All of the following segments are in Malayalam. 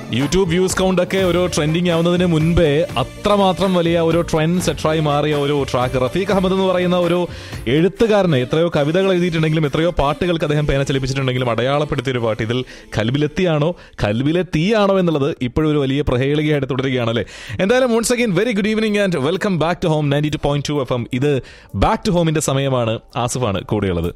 യൂട്യൂബ് വ്യൂസ് കൗണ്ട് ഒക്കെ ഒരു ട്രെൻഡിങ് ആവുന്നതിന് മുൻപേ അത്രമാത്രം വലിയ ഒരു ട്രെൻഡ് സെറ്ററായി മാറിയ ഒരു ട്രാക്ക് റഫീഖ് അഹമ്മദ് എന്ന് പറയുന്ന ഒരു എഴുത്തുകാരന് എത്രയോ കവിതകൾ എഴുതിയിട്ടുണ്ടെങ്കിലും എത്രയോ പാട്ടുകൾക്ക് അദ്ദേഹം പേന ചലിപ്പിച്ചിട്ടുണ്ടെങ്കിലും അടയാളപ്പെടുത്തിയ ഒരു പാട്ട് ഇതിൽ കൽബിലെത്തിയാണോ കൽബിലെ തീയാണോ എന്നുള്ളത് ഇപ്പോഴും ഒരു വലിയ പ്രഹേളികയായിട്ട് തുടരുകയാണ് അല്ലേ എന്തായാലും once again very good evening and welcome back to home ninety two point two F M ഇത് ബാക്ക് ടു ഹോമിന്റെ സമയമാണ് ആസിഫാണ് കൂടെയുള്ളത്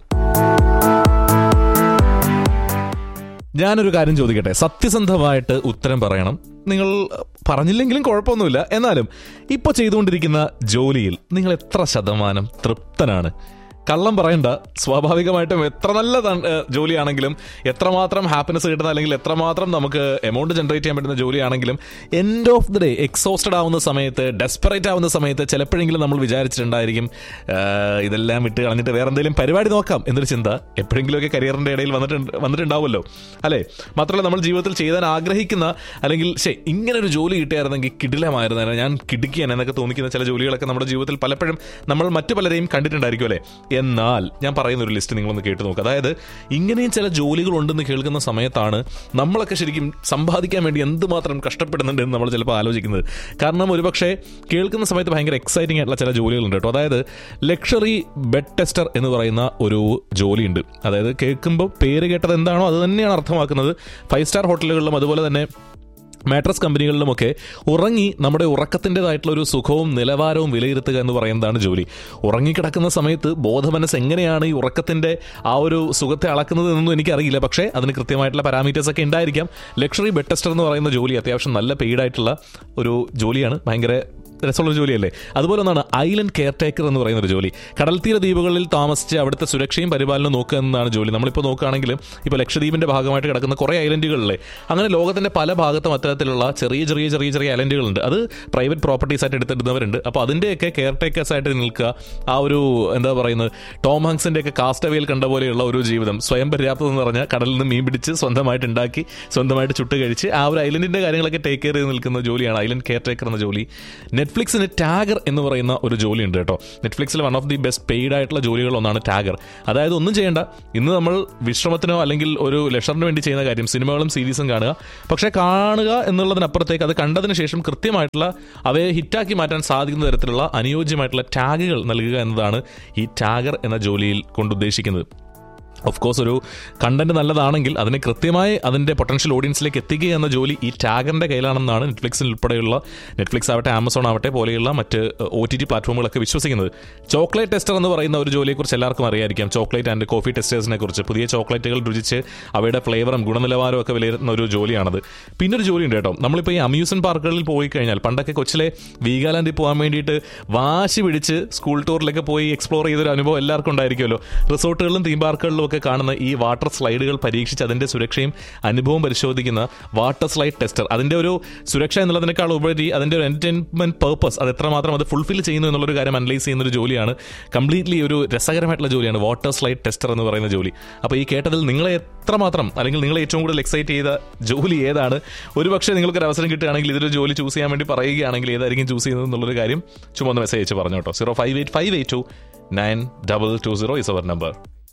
ഞാനൊരു കാര്യം ചോദിക്കട്ടെ സത്യസന്ധമായിട്ട് ഉത്തരം പറയണം നിങ്ങൾ പറഞ്ഞില്ലെങ്കിലും കുഴപ്പമൊന്നുമില്ല എന്നാലും ഇപ്പോൾ ചെയ്തുകൊണ്ടിരിക്കുന്ന ജോലിയിൽ നിങ്ങൾ എത്ര ശതമാനം തൃപ്തനാണ് കള്ളം പറയണ്ട സ്വാഭാവികമായിട്ടും എത്ര നല്ല ത- ഏഹ് ജോലിയാണെങ്കിലും എത്രമാത്രം ഹാപ്പിനെസ് കിട്ടുന്ന അല്ലെങ്കിൽ എത്രമാത്രം നമുക്ക് എമൗണ്ട് ജനറേറ്റ് ചെയ്യാൻ പറ്റുന്ന ജോലിയാണെങ്കിലും end of the day exhausted ആവുന്ന സമയത്ത് ഡെസ്പറേറ്റ് ആവുന്ന സമയത്ത് ചിലപ്പോഴെങ്കിലും നമ്മൾ വിചാരിച്ചിട്ടുണ്ടായിരിക്കും "ആഹ്, ഇതെല്ലാം വിട്ട് കളഞ്ഞിട്ട് വേറെ എന്തെങ്കിലും പരിപാടി നോക്കാം എന്നൊരു ചിന്ത എപ്പോഴെങ്കിലുമൊക്കെ കരിയറിന്റെ ഇടയിൽ വന്നിട്ടുണ്ട് വന്നിട്ടുണ്ടാവുമല്ലോ അല്ലേ മാത്രമല്ല നമ്മൾ ജീവിതത്തിൽ ചെയ്താൻ ആഗ്രഹിക്കുന്ന അല്ലെങ്കിൽ ശേ ഇങ്ങനെ ഒരു ജോലി കിട്ടിയായിരുന്നെങ്കിൽ കിടിലമായിരുന്നേനെ ഞാൻ കിടുക്കിയാണ് എന്നൊക്കെ തോന്നിക്കുന്ന ചില ജോലികളൊക്കെ നമ്മുടെ ജീവിതത്തിൽ പലപ്പോഴും നമ്മൾ മറ്റു പലരെയും കണ്ടിട്ടുണ്ടായിരിക്കും അല്ലേ എന്നാൽ ഞാൻ പറയുന്ന ഒരു ലിസ്റ്റ് നിങ്ങളൊന്ന് കേട്ട് നോക്കുക അതായത് ഇങ്ങനെയും ചില ജോലികൾ ഉണ്ടെന്ന് കേൾക്കുന്ന സമയത്താണ് നമ്മളൊക്കെ ശരിക്കും സമ്പാദിക്കാൻ വേണ്ടി എന്തുമാത്രം കഷ്ടപ്പെടുന്നുണ്ട് എന്ന് നമ്മൾ ചിലപ്പോൾ ആലോചിക്കുന്നത് കാരണം ഒരുപക്ഷെ കേൾക്കുന്ന സമയത്ത് ഭയങ്കര എക്സൈറ്റിംഗ് ആയിട്ടുള്ള ചില ജോലികളുണ്ട് കേട്ടോ അതായത് ലക്ഷറി ബെഡ് ടെസ്റ്റർ എന്ന് പറയുന്ന ഒരു ജോലിയുണ്ട് അതായത് കേൾക്കുമ്പോൾ പേര് കേട്ടത് എന്താണോ അത് തന്നെയാണ് അർത്ഥമാക്കുന്നത് ഫൈവ് സ്റ്റാർ ഹോട്ടലുകളിലും അതുപോലെ തന്നെ മാട്രസ് കമ്പനികളിലുമൊക്കെ ഉറങ്ങി നമ്മുടെ ഉറക്കത്തിൻ്റെതായിട്ടുള്ള ഒരു സുഖവും നിലവാരവും വിലയിരുത്തുക എന്ന് പറയുന്നതാണ് ജോലി ഉറങ്ങിക്കിടക്കുന്ന സമയത്ത് ബോധമനസ് എങ്ങനെയാണ് ഈ ഉറക്കത്തിൻ്റെ ആ ഒരു സുഖത്തെ അളക്കുന്നത് എന്നൊന്നും എനിക്കറിയില്ല പക്ഷേ അതിന് കൃത്യമായിട്ടുള്ള പാരാമീറ്റേഴ്സ് ഒക്കെ ഉണ്ടായിരിക്കാം ലക്ഷറി ബെഡ് ടെസ്റ്റർ എന്ന് പറയുന്ന ജോലി അത്യാവശ്യം നല്ല പെയ്ഡായിട്ടുള്ള ഒരു ജോലിയാണ് ഭയങ്കര രസമുള്ള ജോലിയല്ലേ അതുപോലെ ഒന്നാണ് ഐലൻഡ് കെയർ ടേക്കർ എന്ന് പറയുന്ന ഒരു ജോലി കടൽത്തീര ദ്വീപുകളിൽ താമസിച്ച് അവിടുത്തെ സുരക്ഷയും പരിപാലനവും നോക്കുക എന്നതാണ് ജോലി നമ്മളിപ്പോൾ നോക്കുകയാണെങ്കിൽ ഇപ്പോൾ ലക്ഷദ്വീപിന്റെ ഭാഗമായിട്ട് കിടക്കുന്ന കുറേ ഐലൻഡുകളിലെ അങ്ങനെ ലോകത്തിന്റെ പല ഭാഗത്തും അത്തരത്തിലുള്ള ചെറിയ ചെറിയ ചെറിയ ചെറിയ ഐലൻഡുകളുണ്ട് അത് പ്രൈവറ്റ് പ്രോപ്പർട്ടീസ് ആയിട്ട് എടുത്തിടുന്നവരുണ്ട് അപ്പോൾ അതിൻ്റെയൊക്കെ കെയർ ടേക്കേഴ്സ് ആയിട്ട് നിൽക്കുക ആ ഒരു എന്താ പറയുന്നത് ടോം ഹങ്സിന്റെ ഒക്കെ കാസ്റ്റവേയിൽ കണ്ട പോലെയുള്ള ഒരു ജീവിതം സ്വയം പര്യാപ്തം എന്ന് പറഞ്ഞാൽ കടലിൽ നിന്ന് മീൻ പിടിച്ച് സ്വന്തമായിട്ട് ഉണ്ടാക്കി സ്വന്തമായിട്ട് ചുട്ട് കഴിച്ച് ആ ഒരു ഐലൻഡിന്റെ കാര്യങ്ങളൊക്കെ ടേക്ക് കെയർ ചെയ്ത് നിൽക്കുന്ന ജോലിയാണ് ഐലൻഡ് കെയർ ടേക്കർ എന്ന ജോലി നെറ്റ്ഫ്ലിക്സിന് ടാഗർ എന്ന് പറയുന്ന ഒരു ജോലി ഉണ്ട് കേട്ടോ നെറ്റ്ഫ്ലിക്സിൽ one of the best paid ആയിട്ടുള്ള ജോലികൾ ഒന്നാണ് ടാഗർ അതായത് ഒന്നും ചെയ്യേണ്ട ഇന്ന് നമ്മൾ വിശ്രമത്തിനോ അല്ലെങ്കിൽ ഒരു ലക്ഷറിന് വേണ്ടി ചെയ്യുന്ന കാര്യം സിനിമകളും സീരീസും കാണുക പക്ഷേ കാണുക എന്നുള്ളതിനപ്പുറത്തേക്ക് അത് കണ്ടതിന് ശേഷം കൃത്യമായിട്ടുള്ള അവയെ ഹിറ്റാക്കി മാറ്റാൻ സാധിക്കുന്ന തരത്തിലുള്ള അനുയോജ്യമായിട്ടുള്ള ടാഗുകൾ നൽകുക എന്നതാണ് ഈ ടാഗർ എന്ന ജോലിയിൽ കൊണ്ടുദ്ദേശിക്കുന്നത് ഓഫ് കോഴ്സ് ഒരു കണ്ടന്റ് നല്ലതാണെങ്കിൽ അതിനെ കൃത്യമായി അതിന്റെ പൊട്ടൻഷ്യൽ ഓഡിയൻസിലേക്ക് എത്തിക്കുക എന്ന ജോലി ഈ ടാഗറിന്റെ കയ്യിലാണെന്നാണ് നെറ്റ്ഫ്ലിക്സിൽ ഉൾപ്പെടെയുള്ള നെറ്റ്ഫ്ലിക്സ് ആവട്ടെ ആമസോൺ ആവട്ടെ പോലെയുള്ള മറ്റ് ഒ ടി ടി പ്ലാറ്റ്ഫോമുകളൊക്കെ വിശ്വസിക്കുന്നത് ചോക്ലേറ്റ് ടെസ്റ്റർ എന്ന് പറയുന്ന ഒരു ജോലിയെക്കുറിച്ച് എല്ലാവർക്കും അറിയായിരിക്കാം ചോക്ലേറ്റ് ആൻഡ് കോഫി ടെസ്റ്റേഴ്സിനെ കുറിച്ച് പുതിയ ചോക്ലേറ്റുകൾ രുചിച്ച് അവയുടെ ഫ്ലേവറും ഗുണനിലവാരവും ഒക്കെ വിലയിരുത്തുന്ന ഒരു ജോലിയാണത് പിന്നെ ഒരു ജോലി ഉണ്ട് കേട്ടോ നമ്മളിപ്പോൾ ഈ അമ്യൂസ്മെന്റ് പാർക്കുകളിൽ പോയി കഴിഞ്ഞാൽ പണ്ടൊക്കെ കൊച്ചിലെ വീഗാലാൻഡിൽ പോകാൻ വേണ്ടിയിട്ട് വാശി പിടിച്ച് സ്കൂൾ ടൂറിലൊക്കെ പോയി എക്സ്പ്ലോർ ചെയ്തൊരു അനുഭവം എല്ലാവർക്കും ഉണ്ടായിരിക്കുമല്ലോ റിസോർട്ടുകളിലും തീം പാർക്കുകളിലും ഒക്കെ കാണുന്ന ഈ വാട്ടർ സ്ലൈഡുകൾ പരീക്ഷിച്ച് അതിന്റെ സുരക്ഷയും അനുഭവവും പരിശോധിക്കുന്ന വാട്ടർ സ്ലൈഡ് ടെസ്റ്റർ അതിന്റെ ഒരു സുരക്ഷ എന്നുള്ളതിനേക്കാൾ ഉപരി അതിന്റെ ഒരു എന്റർടൈൻമെന്റ് പർപ്പസ് അത് എത്രമാത്രം അത് ഫുൾഫിൽ ചെയ്യുന്നു എന്നുള്ളൊരു കാര്യം അനലൈസ് ചെയ്യുന്ന ഒരു ജോലിയാണ് കംപ്ലീറ്റ്ലി ഒരു രസകരമായിട്ടുള്ള ജോലിയാണ് വാട്ടർ സ്ലൈഡ് ടെസ്റ്റർ എന്ന് പറയുന്ന ജോലി അപ്പോൾ ഈ കേട്ടതിൽ നിങ്ങളെ എത്രമാത്രം അല്ലെങ്കിൽ നിങ്ങളെ ഏറ്റവും കൂടുതൽ എക്സൈറ്റ് ചെയ്ത ജോലി ഏതാണ് ഒരു പക്ഷേ നിങ്ങൾക്ക് ഒരു അവസരം കിട്ടുകയാണെങ്കിൽ ഇതൊരു ജോലി ചൂസ് ചെയ്യാൻ വേണ്ടി പറയുകയാണെങ്കിൽ ഏതായിരിക്കും ചൂസ് ചെയ്യുന്നത് എന്നുള്ളൊരു കാര്യം ചുമന്ന് മെസ്സേജ് അയച്ച് പറഞ്ഞു കേട്ടോ zero five eight five eight two nine double two zero is our number